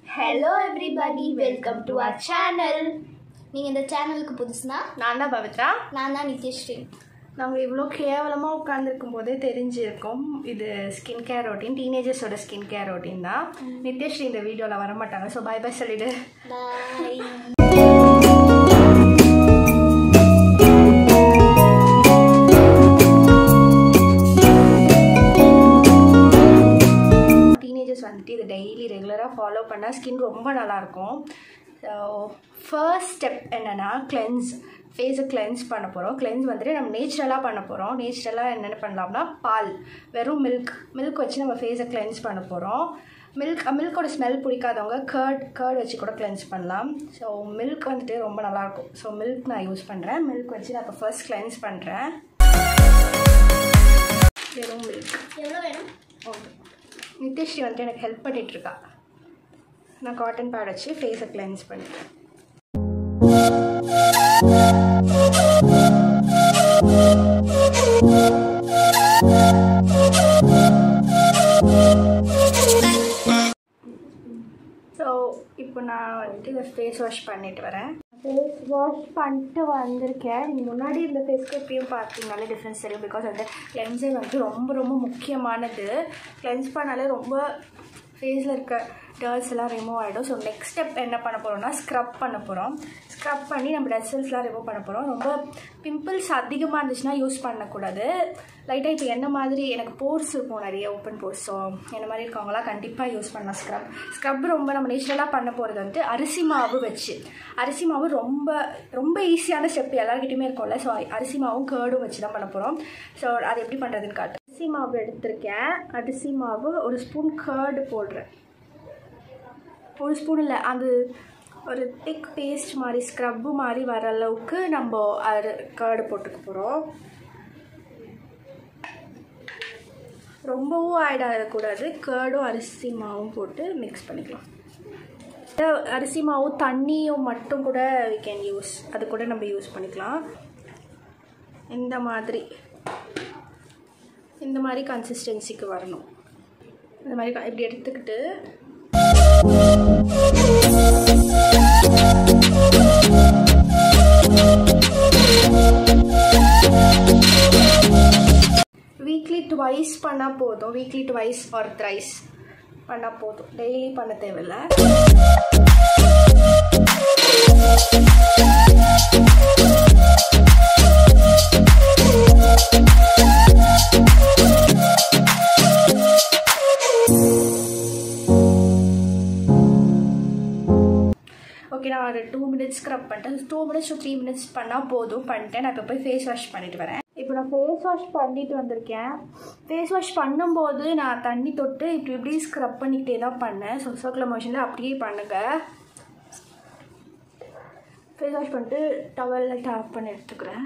hello everybody welcome to our channel நீங்கள் இந்த சேனலுக்கு புதுசுனா நான் தான் பவித்ரா நான் தான் நித்யஸ்ரீ நாங்கள் இவ்வளோ கேவலமாக உட்காந்துருக்கும் போதே தெரிஞ்சிருக்கோம் இது ஸ்கின் கேர் ரொட்டீன் டீனேஜர்ஸோட ஸ்கின் கேர் ரொட்டீன் தான் நித்யஸ்ரீ இந்த வீடியோவில் வர மாட்டாங்க ஸோ பை பை சொல்லிடு பாய் டீனேஜர்ஸ் வந்துட்டு இது டெய்லி ரெகுலராக ஃபாலோ பண்ணால் ஸ்கின் ரொம்ப நல்லாயிருக்கும் ஸோ ஃபர்ஸ்ட் ஸ்டெப் என்னென்னா கிளென்ஸ் ஃபேஸை கிளென்ஸ் பண்ண போகிறோம் கிளென்ஸ் வந்துட்டு நம்ம நேச்சுரலாக பண்ண போகிறோம் நேச்சுரலாக என்னென்ன பண்ணலாம்னா பால் வெறும் மில்க் மில்க் வச்சு நம்ம ஃபேஸை கிளென்ஸ் பண்ண போகிறோம் மில்க் மில்கோட ஸ்மெல் பிடிக்காதவங்க கர்ட் கர்ட் வச்சு கூட கிளென்ஸ் பண்ணலாம் ஸோ மில்க் வந்துட்டு ரொம்ப நல்லாயிருக்கும் ஸோ மில்க் நான் யூஸ் பண்ணுறேன் மில்க் வச்சு நான் இப்போ ஃபர்ஸ்ட் கிளென்ஸ் பண்ணுறேன் வெறும் மில்க் எவ்வளோ வேணும் ஓகே நித்யஸ்ரீ வந்துட்டு எனக்கு ஹெல்ப் பண்ணிட்டு இருக்கா நான் காட்டன் பேட் வச்சு ஃபேஸை கிளென்ஸ் பண்ணிட்டேன் ஸோ இப்போ நான் வந்துட்டு இதை ஃபேஸ் வாஷ் பண்ணிட்டு வரேன் ஃபேஸ் வாஷ் பண்ணிட்டு வந்திருக்கேன் நீங்கள் முன்னாடி இந்த ஃபேஸ்க்கு இப்பயும் பார்த்தீங்கனாலே டிஃப்ரென்ஸ் தெரியும் பிகாஸ் வந்து கிளென்சிங் வந்துட்டு ரொம்ப ரொம்ப முக்கியமானது கிளென்ஸ் பண்ணாலே ரொம்ப ஃபேஸில் இருக்க டர்ஸ் எல்லாம் ரிமூவ் ஆகிடும் ஸோ நெக்ஸ்ட் ஸ்டெப் என்ன பண்ண போகிறோம்னா ஸ்க்ரப் பண்ண போகிறோம் ஸ்க்ரப் பண்ணி நம்ம டெட் செல்ஸ்லாம் ரிமூவ் பண்ண போகிறோம் ரொம்ப பிம்பிள்ஸ் அதிகமாக இருந்துச்சுன்னா யூஸ் பண்ணக்கூடாது லைட்டாக இப்போ என்ன மாதிரி எனக்கு போர்ஸ் இருக்கும் நிறைய ஓப்பன் போர்ஸ் ஸோ என்ன மாதிரி இருக்கவங்களாம் கண்டிப்பாக யூஸ் பண்ணலாம் ஸ்க்ரப் ஸ்க்ரப் ரொம்ப நம்ம நேச்சுரலாக பண்ண போகிறது வந்து அரிசி மாவு வச்சு அரிசி மாவு ரொம்ப ரொம்ப ஈஸியான ஸ்டெப் எல்லாருக்கிட்டையுமே இருக்கும்ல ஸோ அரிசி மாவும் கேர்டும் வச்சு தான் பண்ண போகிறோம் ஸோ அது எப்படி பண்ணுறதுன்னு காட்டு அரிசி மாவு எடுத்திருக்கேன் அரிசி மாவு ஒரு ஸ்பூன் கேர்டு போடுறேன் ஒரு ஸ்பூன் இல்லை அது ஒரு திக் பேஸ்ட் மாதிரி ஸ்க்ரப்பு மாதிரி வர அளவுக்கு நம்ம அது கேர்டு போட்டுக்க போகிறோம் ரொம்பவும் ஆட் ஆகக்கூடாது கேர்டும் அரிசி மாவும் போட்டு மிக்ஸ் பண்ணிக்கலாம் இந்த அரிசி மாவும் தண்ணியும் மட்டும் கூட வி கேன் யூஸ் அது கூட நம்ம யூஸ் பண்ணிக்கலாம் இந்த மாதிரி இந்த மாதிரி கன்சிஸ்டன்சிக்கு வரணும் இந்த மாதிரி க- இப்படி எடுத்துக்கிட்டு வீக்லி ட்வைஸ் பண்ணால் போதும் வீக்லி ட்வைஸ் ஆர் த்ரைஸ் பண்ணால் போதும் டெய்லி பண்ண தேவையில்லை ஓகே நான் ஒரு டூ மினிட்ஸ் ஸ்க்ரப் பண்ணிட்டேன் two minutes to three minutes பண்ணால் போதும் பண்ணிட்டேன் நான் இப்போ போய் ஃபேஸ் வாஷ் பண்ணிட்டு வரேன் இப்போ நான் ஃபேஸ் வாஷ் பண்ணிட்டு வந்திருக்கேன் ஃபேஸ் வாஷ் பண்ணும்போது நான் தண்ணி தொட்டு இப்படி இப்படி ஸ்க்ரப் பண்ணிக்கிட்டே தான் பண்ணேன் ஸோ சர்க்குலர் மோஷனில் அப்படியே பண்ணுங்க ஃபேஸ் வாஷ் பண்ணிட்டு டவலில் டேப் பண்ணி எடுத்துக்கிறேன்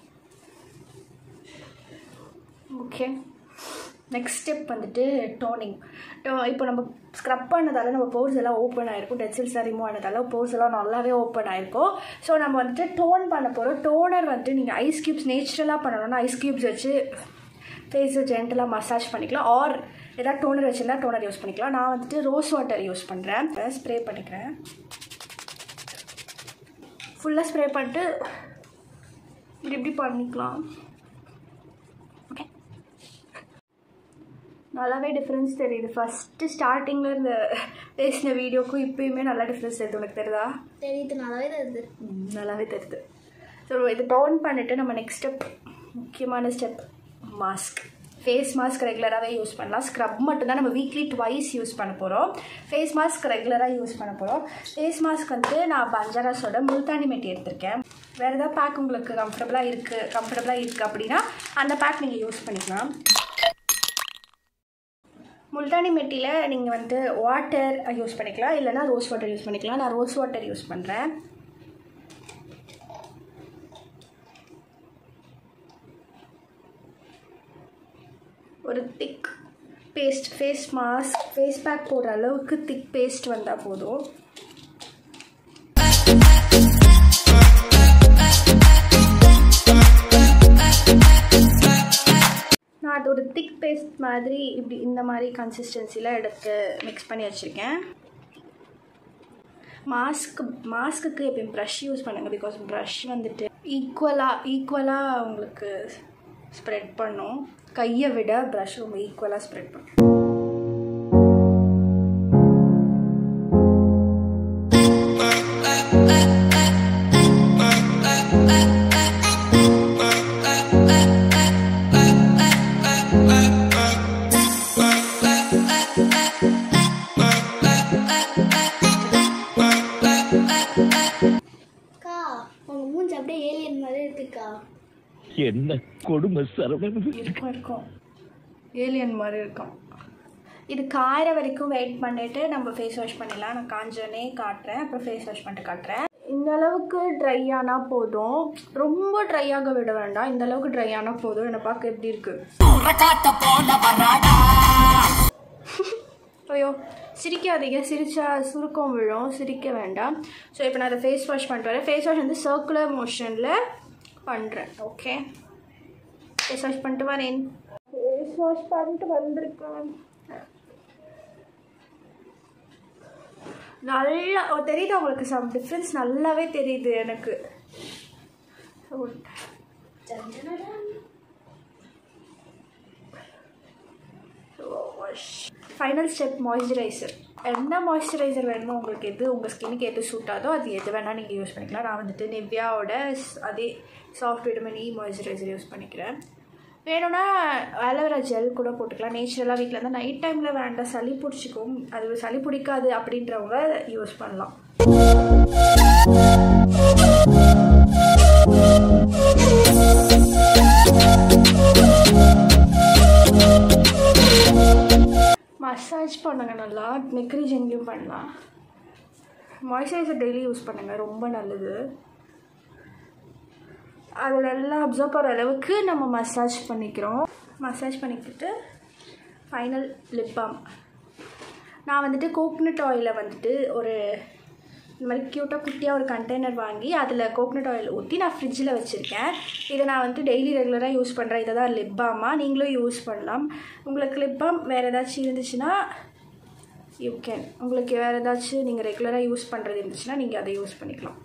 ஓகே நெக்ஸ்ட் ஸ்டெப் வந்துட்டு டோனிங் இப்போ நம்ம ஸ்க்ரப் பண்ணதால நம்ம போர்ஸ் எல்லாம் ஓப்பன் ஆயிருக்கும் டெச்சில்ஸ் ரிமூவ் ஆனதால போர்ஸ் எல்லாம் நல்லாவே ஓப்பன் ஆயிருக்கும் ஸோ நம்ம வந்துட்டு டோன் பண்ண போகிறோம் டோனர் வந்துட்டு நீங்கள் ஐஸ் க்யூப்ஸ் நேச்சுரலாக பண்ணணும்னா ஐஸ் க்யூப்ஸ் வச்சு ஃபேஸை ஜென்டலாக மசாஜ் பண்ணிக்கலாம் ஆர் ஏதாவது டோனர் வச்சுருந்தா டோனர் யூஸ் பண்ணிக்கலாம் நான் வந்துட்டு ரோஸ் வாட்டர் யூஸ் பண்ணுறேன் ஸ்ப்ரே பண்ணிக்கிறேன் ஃபுல்லாக ஸ்ப்ரே பண்ணிட்டு இப்படி இப்படி பண்ணிக்கலாம் ஓகே நல்லாவே டிஃப்ரென்ஸ் தெரியுது ஃபஸ்ட்டு ஸ்டார்டிங்கில் இந்த பேசின வீடியோக்கும் இப்போயுமே நல்லா டிஃப்ரென்ஸ் தெரியுது உனக்கு தெரியுதா தெரியுது நல்லாவே தெரியுது ம், நல்லாவே தெரியுது ஸோ இது டவுன் பண்ணிவிட்டு நம்ம நெக்ஸ்ட் ஸ்டெப் முக்கியமான ஸ்டெப் மாஸ்க் ஃபேஸ் மாஸ்க் ரெகுலராகவே யூஸ் பண்ணலாம் ஸ்க்ரப் மட்டும்தான் நம்ம வீக்லி ட்வைஸ் யூஸ் பண்ண போகிறோம் ஃபேஸ் மாஸ்க் ரெகுலராக யூஸ் பண்ண போகிறோம் ஃபேஸ் மாஸ்க் வந்து நான் பஞ்சாராஸோட முல்தானி மெட்டி எடுத்திருக்கேன் வேறு ஏதாவது பேக் உங்களுக்கு கம்ஃபர்டபுளாக இருக்குது கம்ஃபர்டபுளாக இருக்குது அப்படின்னா அந்த பேக் நீங்கள் யூஸ் பண்ணிக்கலாம் முல்தானி மெட்டியில் நீங்கள் வந்து வாட்டர் யூஸ் பண்ணிக்கலாம் இல்லைனா ரோஸ் வாட்டர் யூஸ் பண்ணிக்கலாம் நான் ரோஸ் வாட்டர் யூஸ் பண்ணுறேன் ஒரு thick paste face mask face pack போடுற அளவுக்கு திக் பேஸ்ட் வந்தால் போதும் நான் அது ஒரு திக் பேஸ்ட் மாதிரி இப்படி இந்த மாதிரி கன்சிஸ்டன்சியில் எடுத்து மிக்ஸ் பண்ணி வச்சுருக்கேன் மாஸ்க் மாஸ்க்குக்கு எப்பயும் ப்ரஷ் யூஸ் பண்ணுங்கள் பிகாஸ் ப்ரஷ் வந்துட்டு ஈக்குவலாக ஈக்குவலாக உங்களுக்கு ஸ்ப்ரெட் பண்ணும் கையை விட ப்ரஷ் ரொம்ப ஈக்குவலாக ஸ்ப்ரெட் பண்ணும் அக்கா உங்க மூஞ்சி அப்படியே ஏலியன் மாதிரி இருக்குக்கா என்ன கொடுமை சரவணன் இருக்கும் இருக்கும் ஏலியன் மாதிரி இருக்கும் இது காய வரைக்கும் வெயிட் பண்ணிட்டு நம்ம ஃபேஸ் வாஷ் பண்ணிடலாம் நான் காஞ்சோனே காட்டுறேன் அப்புறம் ஃபேஸ் வாஷ் பண்ணிட்டு காட்டுறேன் இந்த அளவுக்கு ட்ரை ஆனால் போதும் ரொம்ப ட்ரை ஆக விட வேண்டாம் இந்த அளவுக்கு ட்ரை ஆனால் போதும் என்னை பார்க்க எப்படி இருக்கு ஐயோ சிரிக்காதீங்க சிரிச்சா சுருக்கம் விழும் சிரிக்க வேண்டாம் ஸோ இப்போ நான் அதை ஃபேஸ் வாஷ் பண்ணிட்டு வரேன் ஃபேஸ் வாஷ் வந்து சர்க்குலர் மோஷனில் பண்ணுறேன் ஓகே ஃபேஸ் வாஷ் பண்ணிட்டு வரேன் ஃபேஸ் வாஷ் பண்ணிட்டு வந்திருக்கேன் நல்லா ஓ, தெரியுது உங்களுக்கு சம் டிஃப்ரென்ஸ் நல்லாவே தெரியுது எனக்கு ஃபைனல் ஸ்டெப் மாய்ஸ்சரைசர் என்ன மாய்ஸ்சரைசர் வேணுமோ உங்களுக்கு எது உங்கள் ஸ்கின்னுக்கு எது சூட் ஆகுதோ அது எது வேணால் நீங்கள் யூஸ் பண்ணிக்கலாம் நான் வந்துட்டு நிவ்யாவோட ஸ்- அதே soft vitamin E moisturiser use பண்ணிக்கிறேன் வேணும்னா அலோவேரா ஜெல் கூட போட்டுக்கலாம் நேச்சுரலாக வீட்டில் இருந்தால் நைட் டைமில் வேண்டாம் சளி பிடிச்சிக்கும் அது சளி பிடிக்காது அப்படின்றவங்க யூஸ் பண்ணலாம் மசாஜ் பண்ணுங்க நல்லா நெக்ரி ஜென்லையும் பண்ணலாம் மாய்ஸ்சரைசர் டெய்லி யூஸ் பண்ணுங்கள் ரொம்ப நல்லது அது நல்லா அப்சர்வ் பண்ணுற அளவுக்கு நம்ம மசாஜ் பண்ணிக்கிறோம் மசாஜ் பண்ணிக்கிட்டு ஃபைனல் லிப் பாம் நான் வந்துட்டு கோக்னட் ஆயிலை வந்துட்டு ஒரு இந்த மாதிரி க்யூட்டாக குட்டியாக ஒரு கண்டெய்னர் வாங்கி அதில் கோக்னட் ஆயில் ஊற்றி நான் ஃப்ரிட்ஜில் வச்சுருக்கேன் இதை நான் வந்துட்டு டெய்லி ரெகுலராக யூஸ் பண்ணுறேன் இதை தான் லிப் பாமாக நீங்களும் யூஸ் பண்ணலாம் உங்களுக்கு லிப் பாம் வேறு ஏதாச்சும் இருந்துச்சுன்னா யூ கேன் உங்களுக்கு வேறு ஏதாச்சும் நீங்கள் ரெகுலராக யூஸ் பண்ணுறது இருந்துச்சுன்னா நீங்கள் அதை யூஸ் பண்ணிக்கலாம்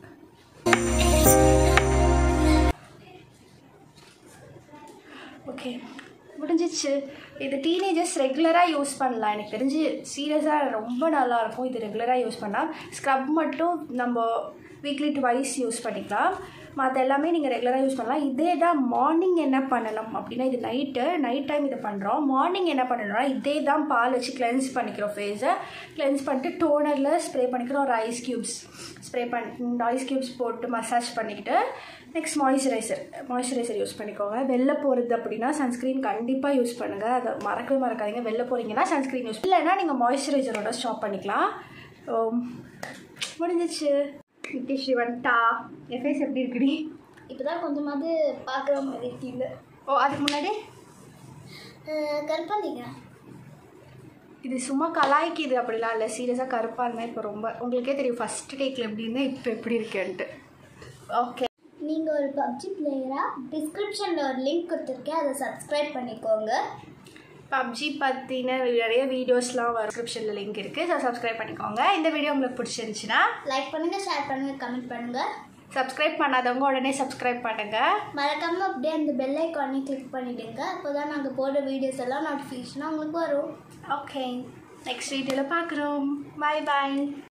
ஓகே முடிஞ்சிச்சு இது டீனேஜர்ஸ் ரெகுலராக யூஸ் பண்ணலாம் எனக்கு தெரிஞ்சு சீரியஸாக ரொம்ப நல்லாயிருக்கும் இது ரெகுலராக யூஸ் பண்ணால் ஸ்க்ரப் மட்டும் நம்ம வீக்லி டுவைஸ் யூஸ் பண்ணிக்கலாம் மற்ற எல்லாமே நீங்கள் ரெகுலராக யூஸ் பண்ணலாம் இதே தான் மார்னிங் என்ன பண்ணணும் அப்படின்னா இது நைட்டு நைட் டைம் இதை பண்ணுறோம் மார்னிங் என்ன பண்ணணும்னா இதே தான் பால் வச்சு கிளென்ஸ் பண்ணிக்கிறோம் ஃபேஸை கிளென்ஸ் பண்ணிட்டு டோனரில் ஸ்ப்ரே பண்ணிக்கிறோம் ஒரு ஐஸ் க்யூப்ஸ் ஸ்ப்ரே பண்ணி ஐஸ் க்யூப்ஸ் போட்டு மசாஜ் பண்ணிக்கிட்டு நெக்ஸ்ட் மாய்ஸ்சரைசர் மாய்ஸ்சரைசர் யூஸ் பண்ணிக்கோங்க வெளில போகிறது அப்படின்னா சன்ஸ்க்ரீன் கண்டிப்பாக யூஸ் பண்ணுங்கள் அதை மறக்கவே மறக்காதீங்க வெளில போகிறீங்கன்னா சன்ஸ்க்ரீன் யூஸ் இல்லைன்னா நீங்கள் மாய்ஸ்சரைசரோட ஸ்டாப் பண்ணிக்கலாம் Um, முடிஞ்சிச்சு நித்திஷ்ரீ வந்துட்டா என் ஃபேஸ் எப்படி இருக்குடி இப்போதான் கொஞ்சமாவது பார்க்குற மாதிரி இருக்கீங்க ஓ அதுக்கு முன்னாடி கற்பழிங்க இது சும்மா கலாய்க்குது அப்படிலாம் இல்லை சீரியஸாக கருப்பாக இருந்தேன் இப்போ ரொம்ப உங்களுக்கே தெரியும் ஃபஸ்ட் டேக்கில் எப்படி இருந்தேன் இப்போ எப்படி இருக்கேன்ட்டு ஓகே நீங்கள் ஒரு பப்ஜி பிளேயராக டிஸ்கிரிப்ஷனில் ஒரு லிங்க் கொடுத்துருக்கேன் அதை சப்ஸ்கிரைப் பண்ணிக்கோங்க பப்ஜி பற்றின நிறைய வீடியோஸ்லாம் வரும் டிஸ்கிரிப்ஷனில் லிங்க் இருக்குது ஸோ சப்ஸ்கிரைப் பண்ணிக்கோங்க இந்த வீடியோ உங்களுக்கு பிடிச்சிருந்துச்சுன்னா லைக் பண்ணுங்கள் ஷேர் பண்ணுங்கள் கமெண்ட் பண்ணுங்கள் சப்ஸ்கிரைப் பண்ணாதவங்க உடனே சப்ஸ்கிரைப் பண்ணுங்கள் மறக்காமல் அப்படியே அந்த பெல் ஐக்கானே கிளிக் பண்ணிவிடுங்க அப்போ தான் நாங்கள் போடுற வீடியோஸ் எல்லாம் நோட்டிஃபிகேஷனாக உங்களுக்கு வரும் ஓகே நெக்ஸ்ட் வீடியோவில் பார்க்குறோம் பாய் பாய்